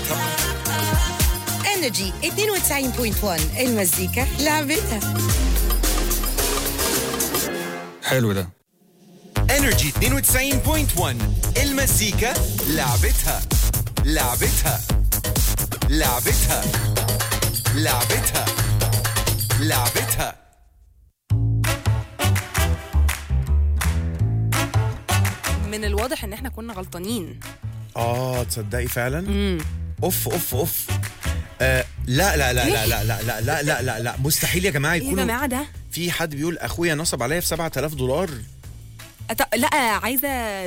طبعا انرجي 92.1 المزيكا لعبتها حلو ده انرجي 92.1 المزيكا لعبتها لعبتها لعبتها لعبتها لعبتها من الواضح ان احنا كنا غلطانين اه تصدقي فعلا اوف اوف اوف آه لا لا لا لا لا لا لا لا لا لا لا مستحيل يا جماعه ايه يا يكونوا جماعه ده في حد بيقول اخويا نصب عليا في 7000 دولار أت... لا عايزه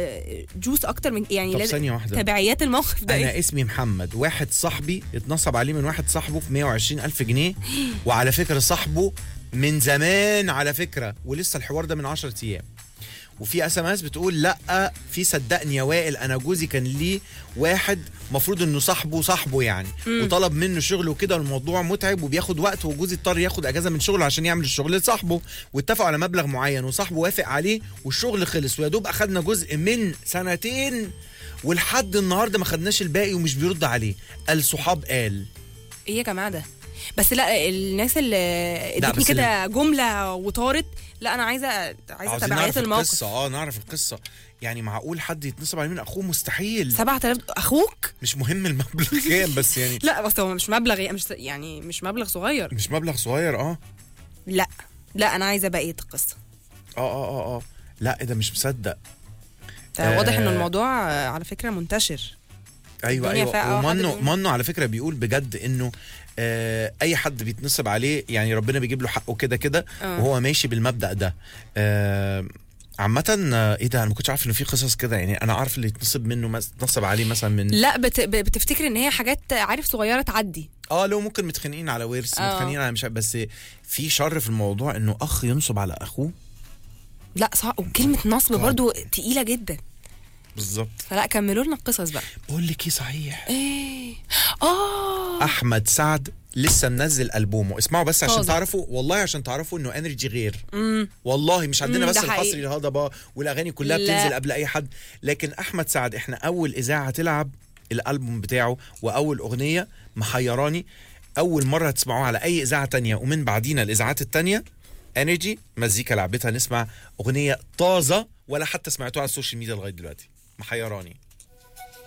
جوس اكتر من يعني طب لازم- ثانية واحدة. تبعيات الموقف ده انا إيه؟ اسمي محمد واحد صاحبي اتنصب عليه من واحد صاحبه في 120 الف جنيه وعلى فكره صاحبه من زمان على فكره ولسه الحوار ده من 10 ايام وفي اس ام اس بتقول لا في صدقني يا وائل انا جوزي كان ليه واحد مفروض انه صاحبه صاحبه يعني وطلب منه شغل وكده والموضوع متعب وبياخد وقت وجوزي اضطر ياخد اجازه من شغله عشان يعمل الشغل لصاحبه واتفقوا على مبلغ معين وصاحبه وافق عليه والشغل خلص ويا دوب اخدنا جزء من سنتين ولحد النهارده ما خدناش الباقي ومش بيرد عليه الصحاب قال ايه يا جماعه ده بس لا الناس اللي ادتني بس كده جمله وطارت لا انا عايزه عايزه عاوزين تبعيات نعرف الموقف القصه اه نعرف القصه يعني معقول حد يتنصب عليه من اخوه مستحيل 7000 اخوك مش مهم المبلغ كام بس يعني لا بس هو مش مبلغ يعني مش يعني مش مبلغ صغير مش مبلغ صغير اه لا لا انا عايزه بقيه القصه اه اه اه اه لا ايه ده مش مصدق ده واضح ان آه. الموضوع آه، على فكره منتشر ايوه الدنيا فيها ايوه أه حد ومنه بيقول- منه على فكره بيقول بجد انه آه اي حد بيتنصب عليه يعني ربنا بيجيب له حقه كده كده آه. وهو ماشي بالمبدا ده آه عامة آه، ايه ده انا ما كنتش عارف انه في قصص كده يعني انا عارف اللي يتنصب منه مس- اتنصب عليه مثلا من لا بت... ب- بتفتكر ان هي حاجات عارف صغيره تعدي اه لو ممكن متخانقين على ورث آه. متخانقين على مش عارف، بس في شر في الموضوع انه اخ ينصب على اخوه لا صح وكلمه نصب برضو تقيله جدا بالظبط فلا كملوا لنا القصص بقى بقول لك ايه صحيح ايه اه احمد سعد لسه منزل البومه اسمعوا بس عشان طازة. تعرفوا والله عشان تعرفوا انه انرجي غير امم والله مش عندنا مم، بس ده حقيقي. الحصري الهضبه والاغاني كلها لا. بتنزل قبل اي حد لكن احمد سعد احنا اول اذاعه هتلعب الالبوم بتاعه واول اغنيه محيراني اول مره هتسمعوها على اي اذاعه تانية ومن بعدينا الاذاعات التانية انرجي مزيكا لعبتها نسمع اغنيه طازه ولا حتى سمعتوها على السوشيال ميديا لغايه دلوقتي محيراني